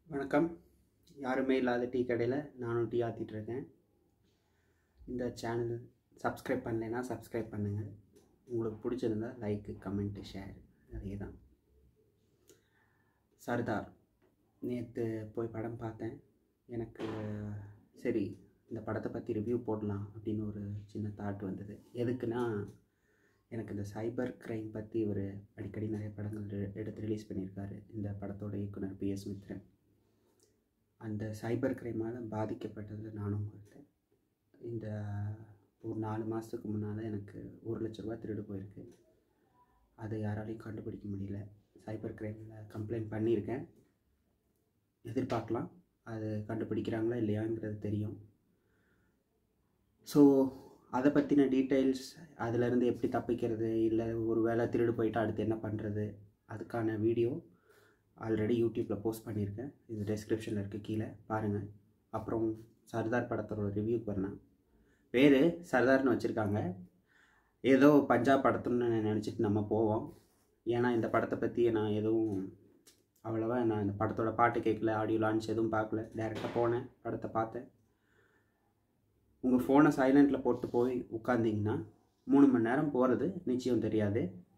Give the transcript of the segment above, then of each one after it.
வணக்கம் யாருமே இல்லாத டீ கடையில் நானும் டீ ஆற்றிட்டு இருக்கேன் இந்த சேனல் சப்ஸ்கிரைப் பண்ணலைன்னா சப்ஸ்கிரைப் பண்ணுங்கள் உங்களுக்கு பிடிச்சிருந்தா லைக்கு கமெண்ட்டு ஷேர் அதே தான் சர்தார் நேற்று போய் படம் பார்த்தேன் எனக்கு சரி இந்த படத்தை பற்றி ரிவ்யூ போடலாம் அப்படின்னு ஒரு சின்ன தாட் வந்தது எதுக்குன்னா எனக்கு இந்த சைபர் க்ரைம் பற்றி ஒரு அடிக்கடி நிறைய படங்கள் எ- எடுத்து ரிலீஸ் பண்ணியிருக்காரு இந்த படத்தோட இயக்குனர் பி எஸ் மித்ரன் அந்த சைபர் க்ரைமால் பாதிக்கப்பட்டதில் நானும் ஒருத்தன் இந்த ஒரு நாலு மாதத்துக்கு முன்னால் எனக்கு ஒரு லட்ச ரூபா திருடு போயிருக்கு அதை யாராலையும் கண்டுபிடிக்க முடியல சைபர் க்ரைமில் கம்ப்ளைண்ட் பண்ணியிருக்கேன் எதிர்பார்க்கலாம் அது கண்டுபிடிக்கிறாங்களா இல்லையாங்கிறது தெரியும் ஸோ அதை பற்றின டீட்டெயில்ஸ் அதிலேருந்து எப்படி தப்பிக்கிறது இல்லை ஒரு வேளை திருடு போயிட்டு அடுத்து என்ன பண்ணுறது அதுக்கான வீடியோ ஆல்ரெடி யூடியூப்பில் போஸ்ட் பண்ணியிருக்கேன் இது டெஸ்கிரிப்ஷனில் இருக்குது கீழே பாருங்கள் அப்புறம் சர்தார் படத்தோட ரிவ்யூக்கு வரலாம் பேர் சர்தார்னு வச்சுருக்காங்க ஏதோ பஞ்சாப் படத்துன்னு நினச்சிட்டு நம்ம போவோம் ஏன்னா இந்த படத்தை பற்றி நான் எதுவும் அவ்வளோவா நான் இந்த படத்தோட பாட்டு கேட்கல ஆடியோ லான்ச் எதுவும் பார்க்கல டேரெக்டாக போனேன் படத்தை பார்த்தேன் உங்கள் ஃபோனை சைலண்டில் போட்டு போய் உட்காந்திங்கன்னா மூணு மணி நேரம் போகிறது நிச்சயம் தெரியாது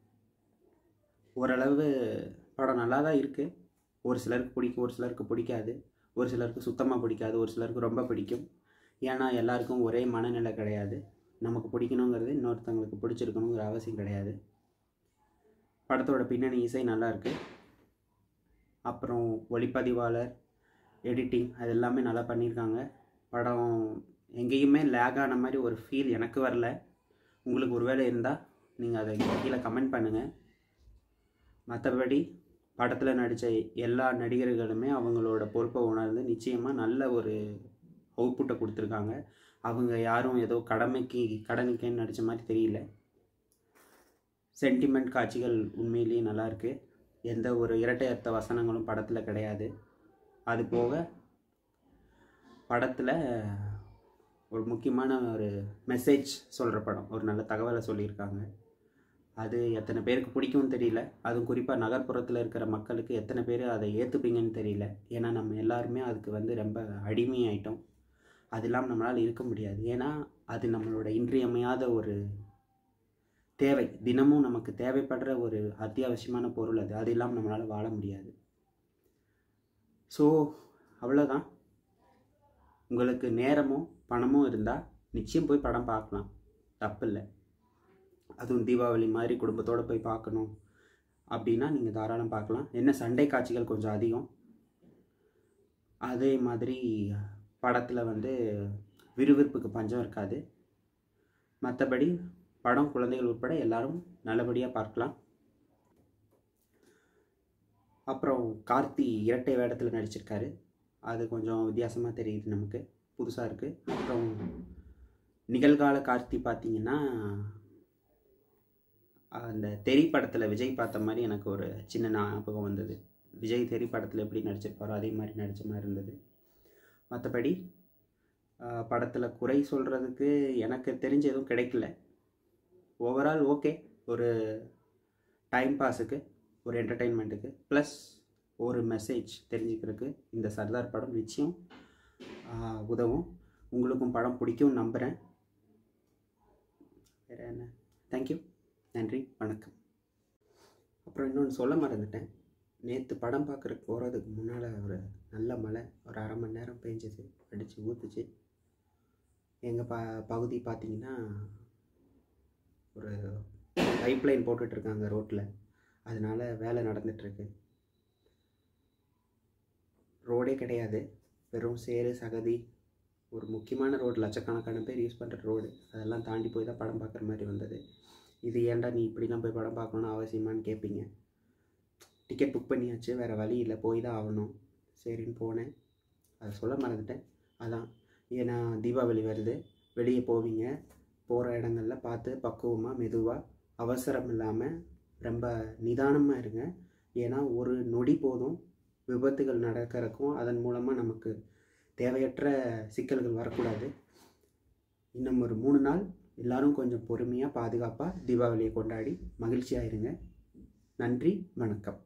ஓரளவு படம் நல்லா தான் இருக்குது ஒரு சிலருக்கு பிடிக்கும் ஒரு சிலருக்கு பிடிக்காது ஒரு சிலருக்கு சுத்தமாக பிடிக்காது ஒரு சிலருக்கு ரொம்ப பிடிக்கும் ஏன்னா எல்லாருக்கும் ஒரே மனநிலை கிடையாது நமக்கு பிடிக்கணுங்கிறது இன்னொருத்தவங்களுக்கு பிடிச்சிருக்கணுங்கிற அவசியம் கிடையாது படத்தோட பின்னணி இசை நல்லா இருக்கு அப்புறம் ஒளிப்பதிவாளர் எடிட்டிங் அது எல்லாமே நல்லா பண்ணியிருக்காங்க படம் எங்கேயுமே லேக் ஆன மாதிரி ஒரு ஃபீல் எனக்கு வரல உங்களுக்கு ஒரு வேளை இருந்தால் நீங்கள் அதை கீழே கமெண்ட் பண்ணுங்கள் மற்றபடி படத்தில் நடித்த எல்லா நடிகர்களுமே அவங்களோட பொறுப்பை உணர்ந்து நிச்சயமாக நல்ல ஒரு அவுட்புட்டை கொடுத்துருக்காங்க அவங்க யாரும் ஏதோ கடமைக்கு கடமைக்குன்னு நடித்த மாதிரி தெரியல சென்டிமெண்ட் காட்சிகள் உண்மையிலேயே நல்லா இருக்கு எந்த ஒரு இரட்டை அர்த்த வசனங்களும் படத்தில் கிடையாது அது போக படத்தில் ஒரு முக்கியமான ஒரு மெசேஜ் சொல்கிற படம் ஒரு நல்ல தகவலை சொல்லியிருக்காங்க அது எத்தனை பேருக்கு பிடிக்கும்னு தெரியல அதுவும் குறிப்பாக நகர்ப்புறத்தில் இருக்கிற மக்களுக்கு எத்தனை பேர் அதை ஏற்றுப்பீங்கன்னு தெரியல ஏன்னா நம்ம எல்லாருமே அதுக்கு வந்து ரொம்ப அடிமையாயிட்டோம் அது இல்லாமல் நம்மளால் இருக்க முடியாது ஏன்னா அது நம்மளோட இன்றியமையாத ஒரு தேவை தினமும் நமக்கு தேவைப்படுற ஒரு அத்தியாவசியமான பொருள் அது அது இல்லாமல் நம்மளால் வாழ முடியாது ஸோ அவ்வளோதான் உங்களுக்கு நேரமும் பணமும் இருந்தால் நிச்சயம் போய் படம் பார்க்கலாம் தப்பில்லை அதுவும் தீபாவளி மாதிரி குடும்பத்தோடு போய் பார்க்கணும் அப்படின்னா நீங்கள் தாராளம் பார்க்கலாம் என்ன சண்டை காட்சிகள் கொஞ்சம் அதிகம் அதே மாதிரி படத்தில் வந்து விறுவிறுப்புக்கு பஞ்சம் இருக்காது மற்றபடி படம் குழந்தைகள் உட்பட எல்லாரும் நல்லபடியாக பார்க்கலாம் அப்புறம் கார்த்தி இரட்டை வேடத்தில் நடிச்சிருக்காரு அது கொஞ்சம் வித்தியாசமாக தெரியுது நமக்கு புதுசாக இருக்குது அப்புறம் நிகழ்கால கார்த்தி பார்த்தீங்கன்னா அந்த தெரி படத்தில் விஜய் பார்த்த மாதிரி எனக்கு ஒரு சின்ன ஞாபகம் வந்தது விஜய் தெரி படத்தில் எப்படி நடிச்சிருப்பாரோ அதே மாதிரி நடித்த மாதிரி இருந்தது மற்றபடி படத்தில் குறை சொல்கிறதுக்கு எனக்கு தெரிஞ்ச எதுவும் கிடைக்கல ஓவரால் ஓகே ஒரு டைம் பாஸுக்கு ஒரு என்டர்டெயின்மெண்ட்டுக்கு ப்ளஸ் ஒரு மெசேஜ் தெரிஞ்சுக்கிறதுக்கு இந்த சர்தார் படம் நிச்சயம் ஆஹ், உதவும் உங்களுக்கும் படம் பிடிக்கும் நம்புகிறேன் வேறு என்ன தேங்க்யூ நன்றி வணக்கம் அப்புறம் இன்னொன்று சொல்ல மறந்துட்டேன் நேற்று படம் பார்க்குறக்கு போகிறதுக்கு முன்னால் ஒரு நல்ல மழை ஒரு அரை மணி நேரம் பெஞ்சது அடித்து ஊற்றுச்சு எங்கள் ப பகுதி பார்த்தீங்கன்னா ஒரு பைப் லைன் போட்டுட்ருக்காங்க ரோட்டில் அதனால வேலை நடந்துகிட்ருக்கு ரோடே கிடையாது வெறும் சேறு சகதி ஒரு முக்கியமான ரோடு லட்சக்கணக்கான பேர் யூஸ் பண்ணுற ரோடு அதெல்லாம் தாண்டி போய் தான் படம் பார்க்குற மாதிரி வந்தது இது ஏன்டா நீ இப்படிலாம் போய் படம் பார்க்கணுன்னு அவசியமான்னு கேட்பீங்க டிக்கெட் புக் பண்ணியாச்சு வேறு வழி இல்லை போய் தான் ஆகணும் சரின்னு போனேன் அதை சொல்ல மறந்துட்டேன் அதான் ஏன்னா தீபாவளி வருது வெளியே போவீங்க போகிற இடங்கள்ல பார்த்து பக்குவமாக மெதுவாக அவசரம் இல்லாமல் ரொம்ப நிதானமாக இருங்க ஏன்னா ஒரு நொடி போதும் விபத்துகள் நடக்கிறதுக்கும் அதன் மூலமாக நமக்கு தேவையற்ற சிக்கல்கள் வரக்கூடாது இன்னும் ஒரு மூணு நாள் எல்லாரும் கொஞ்சம் பொறுமையாக பாதுகாப்பாக தீபாவளியை கொண்டாடி மகிழ்ச்சியாக இருங்க நன்றி வணக்கம்